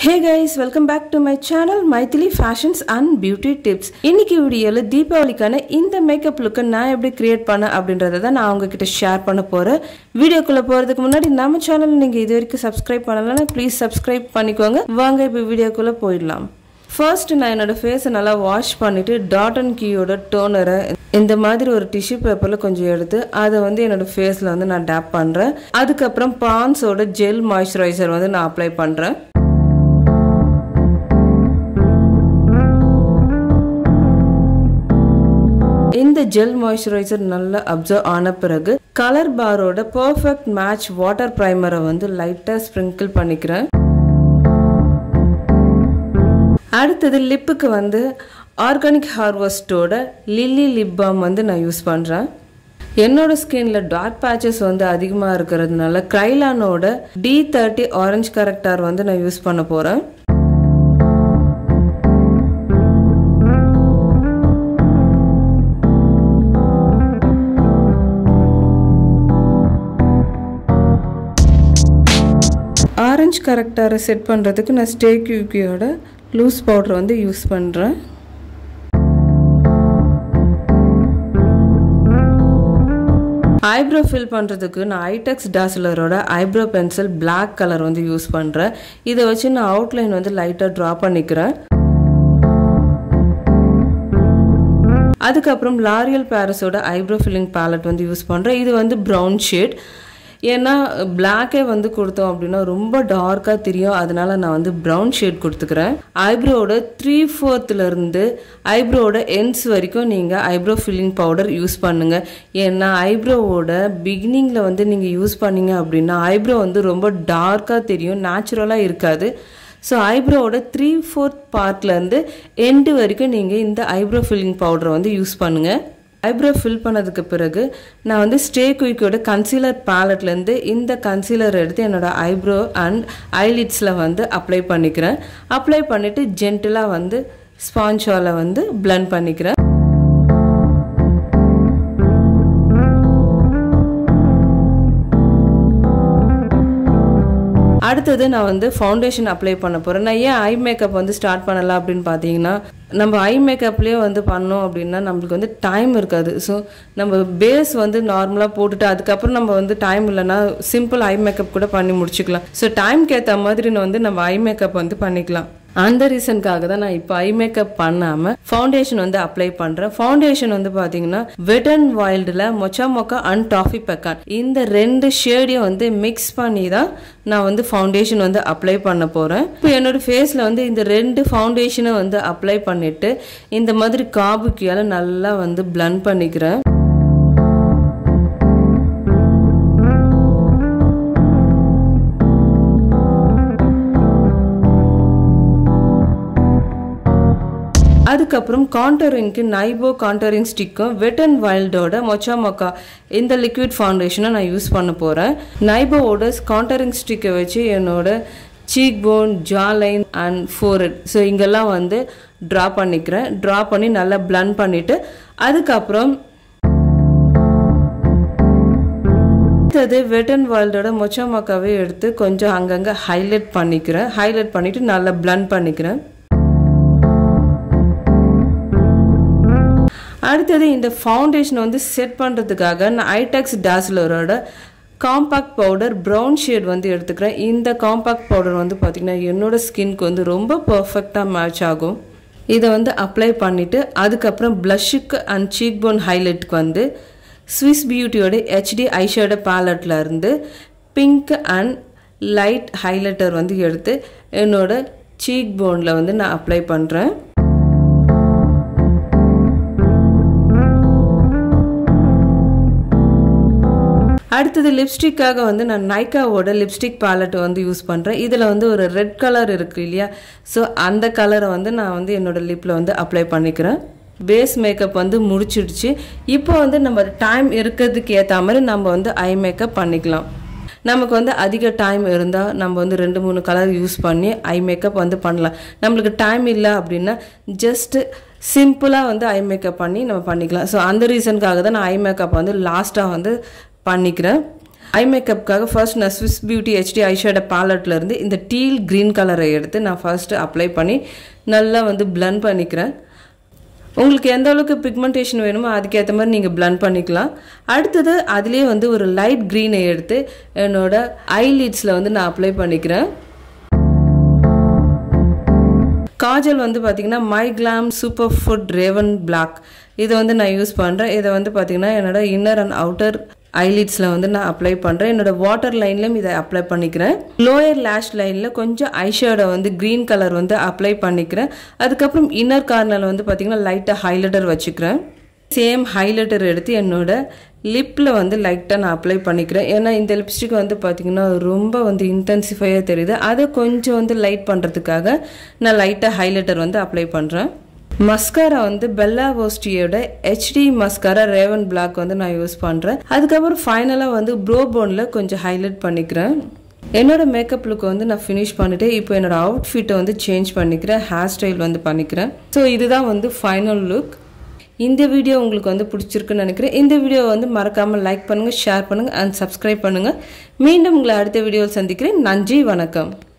hey guys welcome back to my channel Maithili fashions and beauty tips இன்னைக்கு வீடியோவில் தீபாவளிக்கான இந்த makeup லுக்கை நான் எப்படி கிரியேட் பண்ணேன் அப்படின்றத தான் நான் உங்ககிட்ட ஷேர் பண்ண போகிறேன் வீடியோக்குள்ளே போகிறதுக்கு முன்னாடி நம்ம சேனல் நீங்கள் இது வரைக்கும் சப்ஸ்கிரைப் பண்ணலைன்னா ப்ளீஸ் சப்ஸ்கிரைப் பண்ணிக்கோங்க வாங்க இப்போ வீடியோக்குள்ளே போயிடலாம் ஃபர்ஸ்ட் நான் என்னோட ஃபேஸை நல்லா வாஷ் பண்ணிவிட்டு டாட் அண்ட் கீயோட டோனரை இந்த மாதிரி ஒரு டிஷ்யூ பேப்பரில் கொஞ்சம் எடுத்து அதை வந்து என்னோட ஃபேஸில் வந்து நான் டேப் பண்ணுறேன் அதுக்கப்புறம் பான்ஸோட ஜெல் மாய்ஸ்சரைசர் வந்து நான் அப்ளை பண்ணுறேன் இந்த ஜெல் மாய்ஸ்சரைசர் நல்லா அப்சர்வ் ஆன பிறகு கலர் பாரோட பர்ஃபெக்ட் மேட்ச் வாட்டர் ப்ரைமரை வந்து லைட்டாக ஸ்ப்ரிங்கிள் பண்ணிக்கிறேன் அடுத்தது லிப்புக்கு வந்து ஆர்கானிக் ஹார்வெஸ்டோட லில்லி லிப் பாம் வந்து நான் யூஸ் பண்ணுறேன் என்னோட ஸ்கின்ல டார்க் பேச்சஸ் வந்து அதிகமாக இருக்கிறதுனால க்ரைலானோட டி தேர்ட்டி ஆரஞ்ச் கரெக்டார் வந்து நான் யூஸ் பண்ண போகிறேன் ஆரஞ்சு கரெக்டாரை செட் பண்ணுறதுக்கு நான் ஸ்டே கியூக்கியோட லூஸ் பவுடர் வந்து யூஸ் பண்ணுறேன் ஐப்ரோ ஃபில் பண்ணுறதுக்கு நான் ஐடெக்ஸ் டாஸ்லரோட ஐப்ரோ பென்சில் பிளாக் கலர் வந்து யூஸ் பண்ணுறேன் இதை வச்சு நான் அவுட்லைன் வந்து லைட்டாக ட்ரா பண்ணிக்கிறேன் அதுக்கப்புறம் லாரியல் பேரஸோட ஐப்ரோ ஃபில்லிங் பேலட் வந்து யூஸ் பண்ணுறேன் இது வந்து ப்ரௌன் ஷேட் ஏன்னா பிளாக்கே வந்து கொடுத்தோம் அப்படின்னா ரொம்ப டார்க்காக தெரியும் அதனால நான் வந்து ப்ரௌன் ஷேட் கொடுத்துக்கிறேன் ஐப்ரோவோட த்ரீ ஃபோர்த்துலேருந்து ஐப்ரோவோட எண்ட்ஸ் வரைக்கும் நீங்கள் ஐப்ரோ ஃபில்லிங் பவுடர் யூஸ் பண்ணுங்கள் ஏன்னா ஐப்ரோவோட பிகினிங்கில் வந்து நீங்கள் யூஸ் பண்ணீங்க அப்படின்னா ஐப்ரோ வந்து ரொம்ப டார்க்காக தெரியும் நேச்சுரலாக இருக்காது ஸோ ஐப்ரோவோட த்ரீ ஃபோர்த் பார்ட்லேருந்து எண்டு வரைக்கும் நீங்கள் இந்த ஐப்ரோ ஃபில்லிங் பவுடரை வந்து யூஸ் பண்ணுங்கள் ஐப்ரோ ஃபில் பண்ணதுக்கு பிறகு நான் வந்து ஸ்டே குயிக்கோட கன்சீலர் பேலட்லேருந்து இந்த கன்சீலர் எடுத்து என்னோடய ஐப்ரோ அண்ட் ஐலிட்ஸில் வந்து அப்ளை பண்ணிக்கிறேன் அப்ளை பண்ணிவிட்டு ஜென்டிலாக வந்து ஸ்பாஞ்சால் வந்து பிளண்ட் பண்ணிக்கிறேன் அடுத்தது நான் வந்து ஃபவுண்டேஷன் அப்ளை பண்ண போகிறேன் நான் ஏன் ஐ மேக்கப் வந்து ஸ்டார்ட் பண்ணலாம் அப்படின்னு பார்த்தீங்கன்னா நம்ம ஐ மேக்கப்லேயே வந்து பண்ணோம் அப்படின்னா நம்மளுக்கு வந்து டைம் இருக்காது ஸோ நம்ம பேஸ் வந்து நார்மலாக போட்டுட்டு அதுக்கப்புறம் நம்ம வந்து டைம் இல்லைன்னா சிம்பிள் ஐ மேக்கப் கூட பண்ணி முடிச்சுக்கலாம் ஸோ டைம்க்கு ஏற்ற மாதிரி வந்து நம்ம ஐ மேக்கப் வந்து பண்ணிக்கலாம் அந்த ரீசனுக்காக தான் நான் இப்போ ஐ மேக்கப் பண்ணாமல் ஃபவுண்டேஷன் வந்து அப்ளை பண்ணுறேன் ஃபவுண்டேஷன் வந்து பார்த்தீங்கன்னா வெட் அண்ட் வைல்டில் mocha mocha and toffee pecan இந்த ரெண்டு ஷேடையும் வந்து மிக்ஸ் பண்ணி தான் நான் வந்து ஃபவுண்டேஷன் வந்து அப்ளை பண்ண போகிறேன் இப்போ என்னோட ஃபேஸில் வந்து இந்த ரெண்டு ஃபவுண்டேஷனை வந்து அப்ளை பண்ணிவிட்டு இந்த மாதிரி காபுக்கியால் நல்லா வந்து பிளண்ட் பண்ணிக்கிறேன் அதுக்கப்புறம் கான்டரிங்க்கு நைபோ கான்டரிங் ஸ்டிக்கும் வெட் அண்ட் வைல்டோட மொச்சா மொக்கா இந்த லிக்விட் ஃபவுண்டேஷனை நான் யூஸ் பண்ண போகிறேன் நைபோவோட கான்டரிங் ஸ்டிக்கை வச்சு என்னோட cheekbone jawline and forehead so இங்கெல்லாம் வந்து ட்ரா பண்ணிக்கிறேன் ட்ரா பண்ணி நல்லா பிளண்ட் பண்ணிவிட்டு அதுக்கப்புறம் அடுத்தது வெட் அண்ட் வைல்டோட மொச்சா மொக்காவே எடுத்து கொஞ்சம் அங்கங்கே ஹைலைட் பண்ணிக்கிறேன் ஹைலைட் பண்ணிவிட்டு நல்லா பிளண்ட் பண்ணிக்கிறேன் அடுத்தது இந்த ஃபவுண்டேஷன் வந்து செட் பண்ணுறதுக்காக நான் ஐடெக்ஸ் டாஸ்லரோட காம்பாக்ட் பவுடர் ப்ரௌன் ஷேட் வந்து எடுத்துக்கிறேன் இந்த காம்பாக்ட் பவுடர் வந்து பார்த்திங்கன்னா என்னோடய ஸ்கின்க்கு வந்து ரொம்ப பர்ஃபெக்டாக மேட்ச் ஆகும் இதை வந்து அப்ளை பண்ணிவிட்டு அதுக்கப்புறம் ப்ளஷ்ஷுக்கு அண்ட் சீக் போன் ஹைலைட்டுக்கு வந்து ஸ்விஸ் பியூட்டியோட ஹெச்டி ஐஷேடோ பேலட்டில் இருந்து பிங்க் அண்ட் லைட் ஹைலைட்டர் வந்து எடுத்து என்னோட சீக் போனில் வந்து நான் அப்ளை பண்ணுறேன் அடுத்தது லிப்ஸ்டிக்காக வந்து நான் நைக்காவோட லிப்ஸ்டிக் பேலட் வந்து யூஸ் பண்ணுறேன் இதில் வந்து ஒரு ரெட் கலர் இருக்குது இல்லையா ஸோ அந்த கலரை வந்து நான் வந்து என்னோடய லிப்பில் வந்து அப்ளை பண்ணிக்கிறேன் பேஸ் மேக்கப் வந்து முடிச்சிடுச்சு இப்போ வந்து நம்ம டைம் இருக்கிறதுக்கு ஏற்ற மாதிரி நம்ம வந்து ஐ மேக்கப் பண்ணிக்கலாம் நமக்கு வந்து அதிக டைம் இருந்தால் நம்ம வந்து ரெண்டு மூணு கலர் யூஸ் பண்ணி ஐ மேக்கப் வந்து பண்ணலாம் நம்மளுக்கு டைம் இல்லை அப்படின்னா ஜஸ்ட்டு சிம்பிளாக வந்து ஐ மேக்கப் பண்ணி நம்ம பண்ணிக்கலாம் ஸோ அந்த ரீசனுக்காக தான் நான் ஐ மேக்கப் வந்து லாஸ்ட்டாக வந்து பண்ணிக்கிறேன் ஐ மேக்கப்புக்காக ஃபர்ஸ்ட் நான் ஸ்விஸ் பியூட்டி ஹெச்டி ஐஷேடோ இருந்து இந்த டீல் க்ரீன் கலரை எடுத்து நான் ஃபர்ஸ்ட் அப்ளை பண்ணி நல்லா வந்து பிளண்ட் பண்ணிக்கிறேன் உங்களுக்கு எந்த அளவுக்கு பிக்மெண்டேஷன் வேணுமோ அதுக்கேற்ற மாதிரி நீங்கள் பிளண்ட் பண்ணிக்கலாம் அடுத்தது அதுலேயே வந்து ஒரு லைட் க்ரீனை எடுத்து என்னோட ஐலிட்ஸில் வந்து நான் அப்ளை பண்ணிக்கிறேன் காஜல் வந்து பார்த்தீங்கன்னா my glam super food raven black இதை வந்து நான் யூஸ் பண்ணுறேன் இதை வந்து பார்த்தீங்கன்னா என்னோட இன்னர் அண்ட் அவுட்டர் ஐலிட்ஸில் வந்து நான் அப்ளை பண்ணுறேன் என்னோட வாட்டர் லைன்லையும் இதை அப்ளை பண்ணிக்கிறேன் லோயர் லேஷ் லைனில் கொஞ்சம் ஐஷேடோ வந்து க்ரீன் கலர் வந்து அப்ளை பண்ணிக்கிறேன் அதுக்கப்புறம் இன்னர் கார்னரில் வந்து பார்த்திங்கன்னா லைட்டாக ஹைலைட்டர் வச்சுக்கிறேன் சேம் ஹைலைட்டர் எடுத்து என்னோட லிப்பில் வந்து லைட்டாக நான் அப்ளை பண்ணிக்கிறேன் ஏன்னா இந்த லிப்ஸ்டிக் வந்து பார்த்திங்கன்னா ரொம்ப வந்து இன்டென்சிஃபையாக தெரியுது அதை கொஞ்சம் வந்து லைட் பண்ணுறதுக்காக நான் லைட்டாக ஹைலைட்டர் வந்து அப்ளை பண்ணுறேன் மஸ்காரா வந்து பெல்லா வோஸ்டியோட ஹெச்டி மஸ்காரா ரேவன் பிளாக் வந்து நான் யூஸ் பண்ணுறேன் அதுக்கப்புறம் ஃபைனலாக வந்து ப்ரோ போனில் கொஞ்சம் ஹைலைட் பண்ணிக்கிறேன் என்னோட மேக்கப் லுக் வந்து நான் ஃபினிஷ் பண்ணிட்டு இப்போ என்னோட அவுட்ஃபிட்டை வந்து சேஞ்ச் பண்ணிக்கிறேன் ஹேர் ஸ்டைல் வந்து பண்ணிக்கிறேன் ஸோ இதுதான் வந்து ஃபைனல் லுக் இந்த வீடியோ உங்களுக்கு வந்து பிடிச்சிருக்குன்னு நினைக்கிறேன் இந்த வீடியோ வந்து மறக்காமல் லைக் பண்ணுங்கள் ஷேர் பண்ணுங்கள் அண்ட் சப்ஸ்கிரைப் பண்ணுங்கள் மீண்டும் உங்களை அடுத்த வீடியோவில் சந்திக்கிறேன் நன்றி வணக்கம்